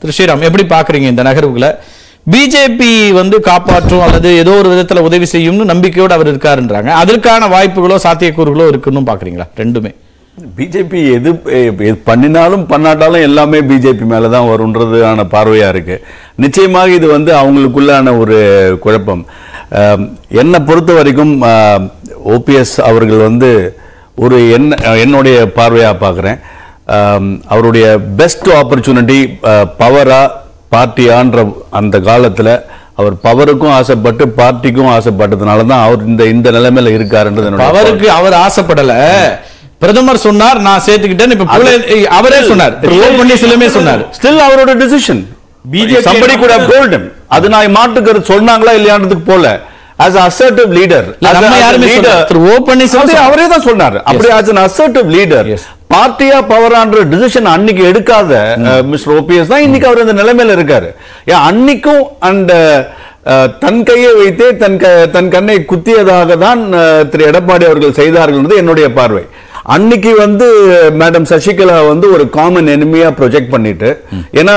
திரு ஸ்ரீராம் எப்படி பாக்குறீங்க இந்த நகர்வுகளை பிஜேபி வந்து காப்பாற்றும் அல்லது ஏதோ ஒரு விதத்துல உதவி செய்யும்னு நம்பிக்கையோடு அவர் இருக்காருன்றாங்க அதற்கான வாய்ப்புகளோ சாத்தியக்கூறுகளோ இருக்குன்னு பாக்குறீங்களா ரெண்டுமே பிஜேபி எது எது பண்ணினாலும் பண்ணாட்டாலும் எல்லாமே பிஜேபி மேல தான் வருன்றதுக்கான பார்வையா இருக்கு நிச்சயமாக இது வந்து அவங்களுக்குள்ளான ஒரு குழப்பம் அஹ், என்னை பொறுத்த வரைக்கும் ஓபிஎஸ் அவர்கள் வந்து ஒரு என்ன என்னுடைய பார்வையா பார்க்குறேன் அவருடைய பெஸ்ட் ஆப்பர்ச்சுனிட்டி பவரா பார்ட்டியான்ற அந்த காலத்துல அவர் பவருக்கும் ஆசைப்பட்டு பார்ட்டிக்கும் ஆசைப்பட்டதுனால தான் அவர் இந்த இந்த நிலைமையில இருக்காருன்றது என்னுடைய அவருக்கு அவர் ஆசைப்படல பிரதமர் சொன்னார் நான் சேர்த்துக்கிட்டேன் இப்ப புல- அவரே சொன்னார் திரு ஓ பன்னீர்செல்வமே சொன்னார் ஸ்டில் அவரோட decision BJP somebody could have told him அது நான் மாட்டுக்கிறது சொன்னாங்களா இல்லையான்றதுக்கு போல as a assertive leader இல்ல, as a- நம்ம as a யாருமே leader, சொல்லல. திரு ஓ பன்னீர்செல்வம் அதே சொன்னார். அவரே தான் சொன்னார் அப்படி as an assertive leader Yes. பார்ட்டியா பவரான்ற டிசிஷன் அன்னைக்கு எடுக்காத மிஸ்டர் ஓபிஎஸ் தான் இன்னைக்கு அவர் இந்த நிலைமையில இருக்காரு ஏன் அன்னைக்கும் அந்த அஹ், தன் கையை வைத்தே தன் க- தன் கண்ணை குத்தியதாக தான் அஹ், திரு எடப்பாடி அவர்கள் செய்தார்கள் என்பது என்னுடைய பார்வை அன்னைக்கு வந்து மேடம் சசிகலா வந்து ஒரு காமன் எனிமியா ப்ரொஜெக்ட் பண்ணிட்டு ஏன்னா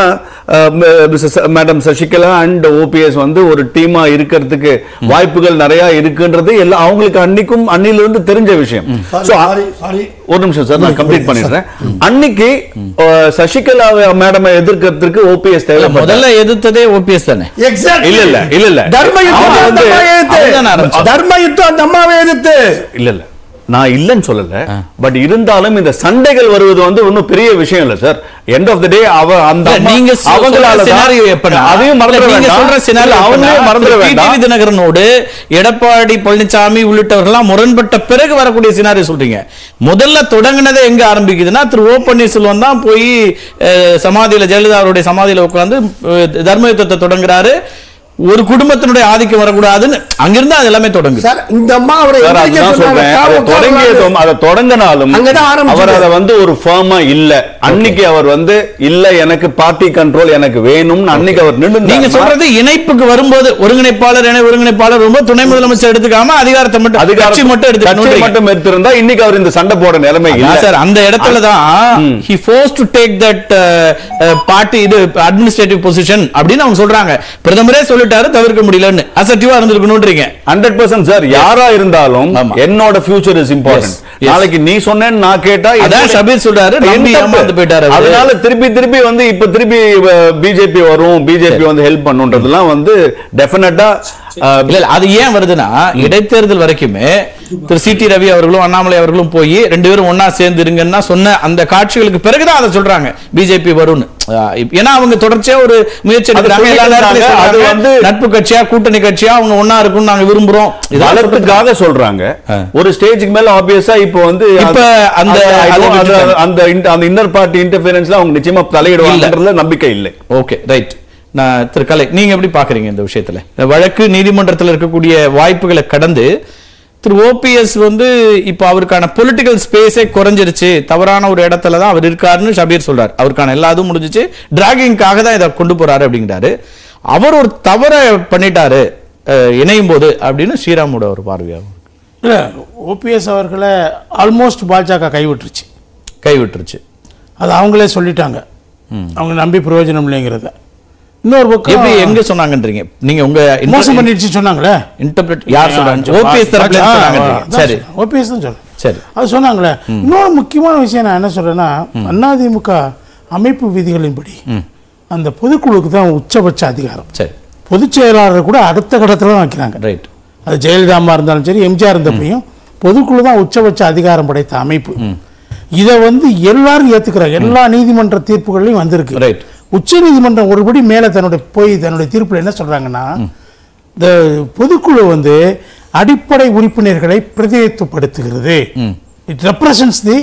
மேடம் சசிகலா அண்ட் ஓபிஎஸ் வந்து ஒரு டீமா இருக்கிறதுக்கு வாய்ப்புகள் நிறைய இருக்குன்றது எல்லாம் அவங்களுக்கு அன்னைக்கும் அன்னில இருந்து தெரிஞ்ச விஷயம் So, சாரி சாரி ஒரு நிமிஷம் சார் நான் கம்ப்ளீட் பண்ணிடுறேன் அன்னைக்கு அஹ், சசிகலா மேடம் எதிர்க்கிறதுக்கு ஓபிஎஸ் தேவை முதல்ல எதிர்த்ததே ஓபிஎஸ் தானே எக்ஸாக்ட் இல்ல இல்ல இல்ல இல்ல தர்ம யுத்தம் அவங்க அந்த வந்து- அம்மாவை எதிர்த்து. அவர்தான் ஆரம்பிச்சார். தர்ம யுத்தம் அந்த அம்மாவை எதிர்த்து இல்ல இல்ல நான் இல்லைன்னு சொல்லல பட் இருந்தாலும் இந்த சண்டைகள் வருவது வந்து ஒன்றும் பெரிய விஷயம் இல்ல sir end of the day அவ அந்த இல்ல, அம்மா- நீங்க சொ- அவங்களால சொல்ற தான் scenario எப்படின்னா, அதையும் மறந்துட இல்ல, நீங்க வேண்டாம். சொல்ற scenario இல்ல, அவங்களையும் எப்படின்னா, மறந்துட திரு வேண்டாம் டிடிவி தினகரனோடு எடப்பாடி பழனிசாமி உள்ளிட்டவர்கள்லாம் முரண்பட்ட பிறகு வரக்கூடிய சினாரியோ சொல்றீங்க முதல்ல தொடங்கினதே எங்க ஆரம்பிக்குதுன்னா திரு ஓ பன்னீர்செல்வம் தான் போய் அஹ், சமாதியில ஜெயலலிதா அவருடைய சமாதியில உட்கார்ந்து அஹ், தர்ம யுத்தத்தை தொடங்குறாரு ஒரு குடும்பத்தினுடைய ஆதிக்கம் வரக்கூடாதுன்னு அங்கிருந்து அது எல்லாமே தொடங்குது சார் இந்த அம்மா அவரை சார் எதிர்க்க அதுதான் சொன்னாங்க. சொல்றேன் அதை காவல் தொடங்கியதும் அதை தொடங்கினாலும் அங்கதான் ஆரம்பிச்சது. அவர் அதை வந்து ஒரு ஃபர்மா இல்ல அன்னைக்கு அவர் வந்து இல்ல எனக்கு பார்ட்டி கண்ட்ரோல் எனக்கு வேணும்னு அன்னைக்கு அவர் நின்று நீங்க சொல்றது இணைப்புக்கு வரும்போது ஒருங்கிணைப்பாளர் இணை ஒருங்கிணைப்பாளர் வரும்போது துணை முதலமைச்சர் எடுத்துக்காம அதிகாரத்தை மட்டும் கட்சி மட்டும் கட்சி எடுத்துக்கணும் மட்டும் எடுத்திருந்தா இன்னைக்கு அவர் இந்த சண்டை போட நிலைமை இல்ல அதான் சார் அந்த இடத்துல தான் he forced to take that party இது அட்மினிஸ்ட்ரேட்டிவ் பொசிஷன் அப்படின்னு அவங்க சொல்றாங்க பிரதமரே சொல்லிட்டாரு தவிர்க்க முடியலன்னு அசட்டிவா இருந்திருக்கணும்ன்றீங்க ஹண்ட்ரட் பர்சன்ட் சார் யாரா இருந்தாலும் ஆமா. என்னோட future is important Yes, yes. நாளைக்கு நீ சொன்னேன்னு நான் கேட்டா அதான் என்னுடைய- ஷபீர் சொல்றாரு, என் நம்பி தப்பு. ஏமாந்து போயிட்டாரு அவரு. அதனால திருப்பி திருப்பி வந்து இப்ப திருப்பி பிஜேபி வரும் பிஜேபி வந்து ஹெல்ப் பண்ணுன்றதெல்லாம் வந்து டெஃபினட்டா இல்ல இல்ல, அது ஏன் வருதுன்னா இடைத்தேர்தல் வரைக்குமே திரு சி டி ரவி அவர்களும் அண்ணாமலை அவர்களும் போய் ரெண்டு பேரும் ஒண்ணா சேர்ந்து இருங்கன்னா சொன்ன அந்த காட்சிகளுக்கு பிறகுதான் அதை சொல்றாங்க பிஜேபி வரும்னு அஹ் இப்ப- ஏன்னா அவங்க தொடர்ச்சியா ஒரு முயற்சி எடுக்கிறாங்க எல்லா சொல்லிட்டு நேரத்திலயும் இருக்காங்க. அது சொல்றாங்க, வந்து- நட்பு கட்சியா கூட்டணி கட்சியா அவங்க ஒண்ணா இருக்கும்னு நாங்க விரும்புறோம் இதெல்லாம் சொல்றது- வளத்துக்காக சொல்றாங்க ஒரு ஸ்டேஜுக்கு மேல ஆப்வியஸா இப்போ வந்து இப்ப அந்த- அந்த அதை அந்த- விட்டுட்டாங்க. அந்த இந்த- அந்த இன்னர் பார்ட்டி இன்டர்ஃபியரன்ஸ்ல அவங்க நிச்சயமா தலையிடுவாங்கன்றதுல நம்பிக்கை இல்லை ஓகே ரைட் நான் திரு கலை நீங்க எப்படி பாக்குறீங்க இந்த விஷயத்துல இந்த வழக்கு நீதிமன்றத்தில் இருக்கக்கூடிய வாய்ப்புகளை கடந்து திரு ஓபிஎஸ் வந்து இப்போ அவருக்கான பொலிட்டிக்கல் ஸ்பேஸே குறைஞ்சிருச்சு தவறான ஒரு இடத்துல தான் அவர் இருக்காருன்னு ஷபீர் சொல்றாரு அவருக்கான எல்லா இதுவும் முடிஞ்சிச்சு டிராகிங்காக தான் இதை கொண்டு போறாரு அப்படிங்கிறாரு அவர் ஒரு தவறை பண்ணிட்டாரு அஹ், இணையும் போது அப்படின்னு ஸ்ரீராமோட ஒரு பார்வையாகும் இல்லை ஓபிஎஸ் அவர்களை ஆல்மோஸ்ட் பாஜக கைவிட்டுருச்சு கைவிட்டுருச்சு அது அவங்களே சொல்லிட்டாங்க அவங்க நம்பி பிரயோஜனம் இல்லைங்கிறத இன்னொரு எப்படி பக்கம் எங்க சொன்னாங்கன்றீங்க நீங்க உங்க மோசம் பண்ணிடுச்சு சொன்னாங்களே இன்டர்பிரட் யார் சொல்றாங்க ஓபிஎஸ் தரப்புல இருந்து சொன்னாங்கன்றீங்க சரி ஓபிஎஸ் தான் சொல்றேன் சரி அது சொன்னாங்களே இன்னொரு முக்கியமான விஷயம் நான் என்ன சொல்றேன்னா அதிமுக அமைப்பு விதிகளின்படி அந்த பொதுக்குழுக்கு தான் உச்சபட்ச அதிகாரம் சரி பொதுச் செயலாளர் கூட அடுத்த கட்டத்தில் தான் வைக்கிறாங்க ரைட் அது ஜெயலலிதாமா இருந்தாலும் சரி எம்ஜிஆர் இருந்தப்பையும் பொதுக்குழு தான் உச்சபட்ச அதிகாரம் படைத்த அமைப்பு இதை வந்து எல்லாரும் ஏத்துக்கிறாங்க எல்லா நீதிமன்ற தீர்ப்புகள்லையும் வந்திருக்கு Right. உச்ச நீதிமன்றம் ஒருபடி மேல தன்னுடைய போய் தன்னுடைய தீர்ப்புல என்ன சொல்றாங்கன்னா இந்த பொதுக்குழு வந்து அடிப்படை உறுப்பினர்களை பிரதிநிதித்துவப்படுத்துகிறது it represents the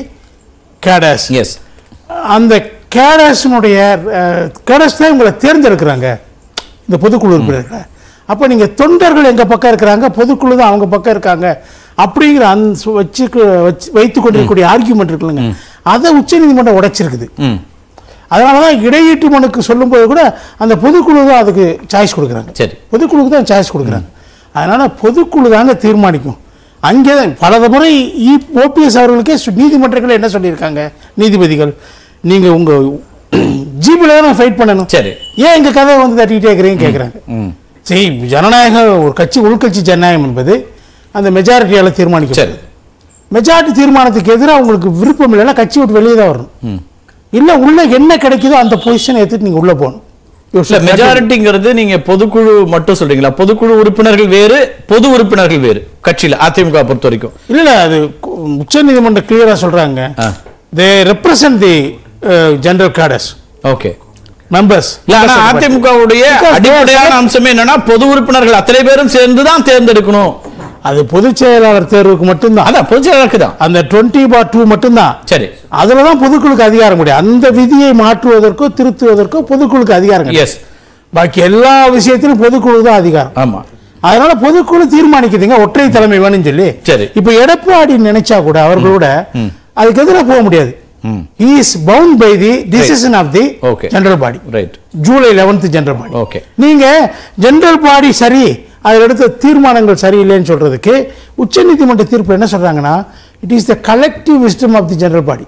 cadres yes அந்த கேடஸினுடைய கேடஸ் தான் உங்களை தேர்ந்தெடுக்கிறாங்க இந்த பொதுக்குழு உறுப்பினர்களை அப்போ நீங்கள் தொண்டர்கள் எங்கள் பக்கம் இருக்கிறாங்க பொதுக்குழு தான் அவங்க பக்கம் இருக்காங்க அப்படிங்கிற அந் சு- வச்சுக்கு வச்சு வைத்து கொண்டிருக்கக்கூடிய ஆர்கியூமெண்ட் இருக்குல்லங்க அதை உச்சநீதிமன்றம் உடைச்சிருக்குது ம் அதனால தான் இடையீட்டு மனுக்கு சொல்லும்போது கூட அந்த பொதுக்குழு தான் அதுக்கு சாய்ஸ் கொடுக்குறாங்க சரி. பொதுக்குழுக்கு தான் சாய்ஸ் கொடுக்குறாங்க அதனால பொதுக்குழு தாங்க தீர்மானிக்கும் அங்கே தான் பல முறை ஓபிஎஸ் அவர்களுக்கே சு- நீதிமன்றங்கள் என்ன சொல்லியிருக்காங்க நீதிபதிகள் நீங்கள் உங்கள் ஜிபில தான் ஃபைட் பண்ணணும் சரி ஏன் எங்க கதை வந்து தட்டிக்கிட்டே இருக்கிறீங்க கேட்குறாங்க ம் சரி ஜனநாயகம் ஒரு கட்சி உள்கட்சி ஜனநாயகம் என்பது அந்த மெஜாரிட்டியால தீர்மானிக்கும் சரி மெஜாரிட்டி தீர்மானத்துக்கு எதிராக உங்களுக்கு விருப்பம் இல்லைன்னா கட்சி விட்டு வெளியே தான் வரணும் ம் இல்ல உள்ள என்ன கிடைக்குதோ அந்த பொசிஷனை எடுத்துட்டு நீங்க உள்ள போகணும் You இல்ல should continue. மெஜாரிட்டிங்கிறது நீங்க பொதுக்குழு மட்டும் சொல்றீங்களா பொதுக்குழு உறுப்பினர்கள் வேறு பொது உறுப்பினர்கள் வேறு கட்சியில அதிமுக பொறுத்த வரைக்கும் இல்ல இல்ல அது உச்ச நீதிமன்றம் கிளியரா சொல்றாங்க ஆ. They represent the general cadres okay members இல்ல ஆனா அதிமுகவுடைய Because they are அடிப்படையான select- அம்சமே என்னன்னா பொது உறுப்பினர்கள் அத்தனை பேரும் சேர்ந்து தான் தேர்ந்தெடுக்கணும் அது பொதுச் செயலாளர் தேர்வுக்கு மட்டும்தான் அதான் பொதுச் செயலாளருக்கு தான் அந்த டுவெண்ட்டி பார் டூ மட்டும்தான் சரி அதுல தான் பொதுக்குழுக்கு அதிகாரம் முடியும் அந்த விதியை மாற்றுவதற்கோ திருத்துவதற்கோ பொதுக்குழுக்கு அதிகாரம் கிடையாது. எஸ் பாக்கி எல்லா விஷயத்திலும் பொதுக்குழு தான் அதிகாரம் ஆமா அதனால பொதுக்குழு தீர்மானிக்குதுங்க ஒற்றை தலைமை வேணும்னு சொல்லி சரி. இப்ப எடப்பாடி நினைச்சா கூட அவர்களோட அதுக்கு எதிராக போக முடியாது hmm is bound by the decision of the Okay. General body right July 11th general body okay நீங்க ஜெனரல் பாடி சரி அதில் எடுத்த தீர்மானங்கள் சரியில்லைன்னு சொல்றதுக்கு உச்சநீதிமன்ற தீர்ப்பு என்ன சொல்றாங்கன்னா it is the collective wisdom of the general body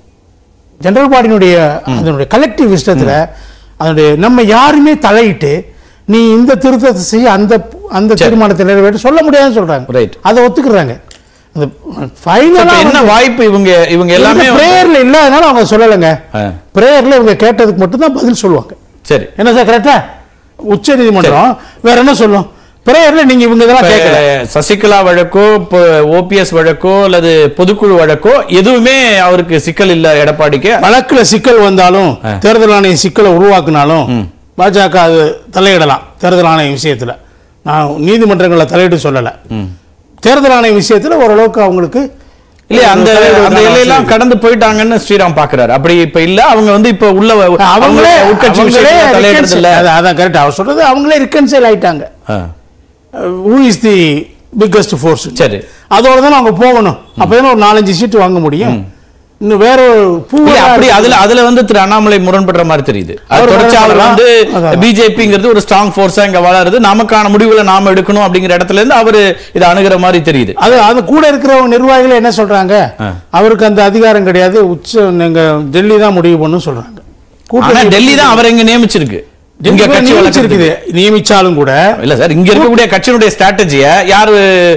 general பாடியினுடைய அதனுடைய கலெக்டிவ் விஸ்டத்துல அதனுடைய நம்ம யாருமே தலையிட்டு நீ இந்த திருத்தத்தை செய்ய அந்த அந்த சரி. தீர்மானத்தை நிறைவேற்ற சொல்ல முடியாதுன்னு சொல்றாங்க Right. அதை ஒத்துக்குறாங்க அந்த இப்ப ஃபைனலா என்ன வாய்ப்பு இவங்க இவங்க எல்லாமே வந்து- பிரேயர்ல இல்லாதனால அவங்க சொல்லலைங்க ஆ, பிரேயர்ல இவங்க கேட்டதுக்கு மட்டும்தான் பதில் சொல்லுவாங்க சரி என்ன சார் கரெக்டா உச்ச நீதிமன்றம் வேற என்ன சொல்லும் பிரேயர்ல நீங்க இவங்க இதெல்லாம் கேட்கல இப்ப சசிகலா வழக்கோ ஓபிஎஸ் வழக்கோ அல்லது பொதுக்குழு வழக்கோ எதுவுமே அவருக்கு சிக்கல் இல்ல எடப்பாடிக்கு வழக்குல சிக்கல் வந்தாலும் ஆ. தேர்தல் ஆணையம் சிக்கலை உருவாக்குனாலும் பாஜக அது தலையிடலாம் தேர்தல் ஆணையம் விஷயத்துல நான் நீதிமன்றங்களில் தலையிட்டு சொல்லல ம். தேர்தல் ஆணையம் விஷயத்துல ஓரளவுக்கு அவங்களுக்கு இல்லையா அந்த தலையிடுவதற்கான அந்த எல்லையெல்லாம் அவசியம் கடந்து போயிட்டாங்கன்னு ஸ்ரீராம் பாக்குறாரு அப்படி இப்ப இல்ல அவங்க வந்து இப்ப உள்ள இருக்கு. அவங்களே உட்கட்சி அவங்களே விஷயத்துல தலையிடுறது reconcile- இல்ல அதான் அதான் கரெக்ட் அவர் சொல்றது அவங்களே ரிகன்சைல் ஆயிட்டாங்க ஆ, who is the biggest force சரி அதோட தான் அவங்க போகணும் அப்பதான் ஒரு நாலஞ்சு சீட்டு வாங்க முடியும் இன்னும் வேற ஒரு பூ இல்ல அப்படி அதுல அதுல வந்து திரு அண்ணாமலை முரண்படுற மாதிரி தெரியுது அது அவர் தொடர்ச்சி அவர் முரண்படலாம். வந்து அதான். பிஜேபிங்கிறது ஒரு ஸ்ட்ராங் ஃபோர்ஸா இங்க வளருது நமக்கான முடிவுகளை நாம எடுக்கணும் அப்படிங்கிற இடத்துல இருந்து அவரு இதை அணுகிற மாதிரி தெரியுது அது அது கூட இருக்கிறவங்க நிர்வாகிகள் என்ன சொல்றாங்க ஆ. அவருக்கு அந்த அதிகாரம் கிடையாது உச்ச நீங்க டெல்லி தான் முடிவு பண்ணும் சொல்றாங்க ஆனா கூட்டணி டெல்லி தான் அவர் இங்க நியமிச்சிருக்கு இங்க டெல்லி கட்சி நியமிச்சிருக்குது வளர்ச்சிருக்குது நியமிச்சாலும் கூட இல்ல சார் இங்க இருக்கக்கூடிய கட்சியினுடைய ஸ்ட்ராட்டஜிய யாரு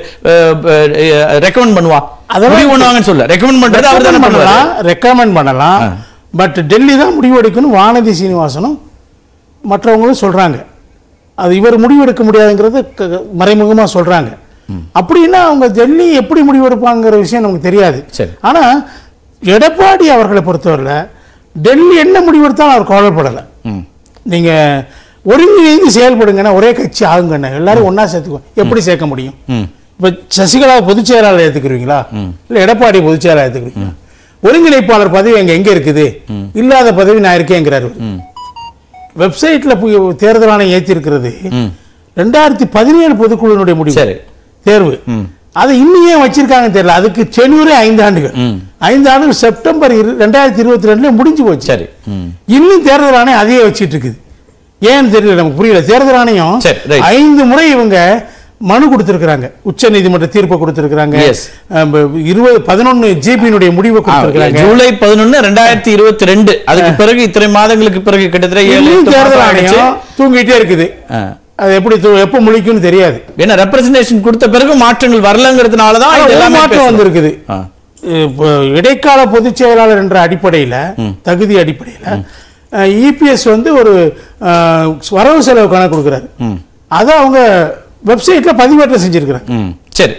ரெக்கமெண்ட் பண்ணுவா அதெல்லாம் முடிவு பண்ணுவாங்கன்னு சொல்ல ரெக்கமெண்ட் பண்றது அவர் தானே பண்ணுவாரு பண்ணலாம் ரெக்கமெண்ட் பண்ணலாம் ஆ. பட் டெல்லி தான் முடிவெடுக்கணும் வானதி சீனிவாசனும் மற்றவங்களும் சொல்றாங்க அது இவர் முடிவெடுக்க முடியாதுங்கிறது க- மறைமுகமா சொல்றாங்க அப்படின்னா அவங்க டெல்லி எப்படி முடிவெடுப்பாங்கிற விஷயம் நமக்கு தெரியாது சரி. ஆனா எடப்பாடி அவர்களை பொறுத்தவரையில டெல்லி என்ன முடிவெடுத்தாலும் அவர் கவலைப்படலை ம். நீங்க ஒருங்கிணைந்து செயல்படுங்கன்னா ஒரே கட்சி ஆகுங்கண்ணே எல்லாரும் ஒண்ணா சேர்த்துக்கோ எப்படி சேர்க்க முடியும் ம். இப்ப சசிகலா பொதுச் செயலாளர் ஏத்துக்கிறீங்களா இல்ல எடப்பாடி பொதுச் செயலாளர் ஏத்துக்கிறீங்களா ஒருங்கிணைப்பாளர் பதவி அங்க எங்க இருக்குது இல்லாத பதவி நான் இருக்கேங்கிறாரு ம். வெப்சைட்ல போய் தேர்தல் ஆணையம் ஏத்தி இருக்கிறது ம். ரெண்டாயிரத்தி பதினேழு பொதுக்குழுவினுடைய முடிவு சரி தேர்வு ம். அதை இன்னும் ஏன் வச்சிருக்காங்கன்னு தெரியல அதுக்கு சென்னூரே ஐந்து ஆண்டுகள் ம். ஐந்து ஆண்டுகள் செப்டம்பர் இரு- ரெண்டாயிரத்தி இருபத்தி ரெண்டுல முடிஞ்சு போச்சு சரி ம். இன்னும் தேர்தல் ஆணையம் அதையே வச்சிட்டு இருக்குது ஏன்னு தெரியல நமக்கு புரியல தேர்தல் ஆணையம் சரி, right. ஐந்து முறை இவங்க மனு கொடுத்திருக்கிறாங்க உச்ச நீதிமன்ற தீர்ப்பை கொடுத்திருக்கிறாங்க Yes. அஹ் இருபது பதினொன்னு ஜிபியினுடைய முடிவை கொடுத்திருக்கிறாங்க ஜூலை பதினொன்னு ரெண்டாயிரத்தி இருபத்தி ரெண்டு அதுக்கு பிறகு இத்தனை மாதங்களுக்கு பிறகு கிட்டத்தட்ட ஏழு இன்னும் எட்டு தேர்தல் மாசம் ஆயிடுச்சு. ஆணையம் தூங்கிட்டே இருக்குது ஆ. அது எப்படி தூ- எப்ப முழிக்கும்னு தெரியாது ஏன்னா ரெப்ரசன்டேஷன் கொடுத்த பிறகு மாற்றங்கள் வரலங்கிறதுனால தான் ஆனா இது ஒரு எல்லாமே மாற்றம் பேசுறோம். வந்திருக்குது ஆ. இப்போ இடைக்கால பொதுச் செயலாளர் என்ற அடிப்படையில தகுதி அடிப்படையில இபிஎஸ் வந்து ஒரு அஹ், வரவு செலவு கணக்கு கொடுக்குறாரு அதை அவங்க வெப்சைட்ல பதிவேற்றம் செஞ்சிருக்கிறாங்க ம்.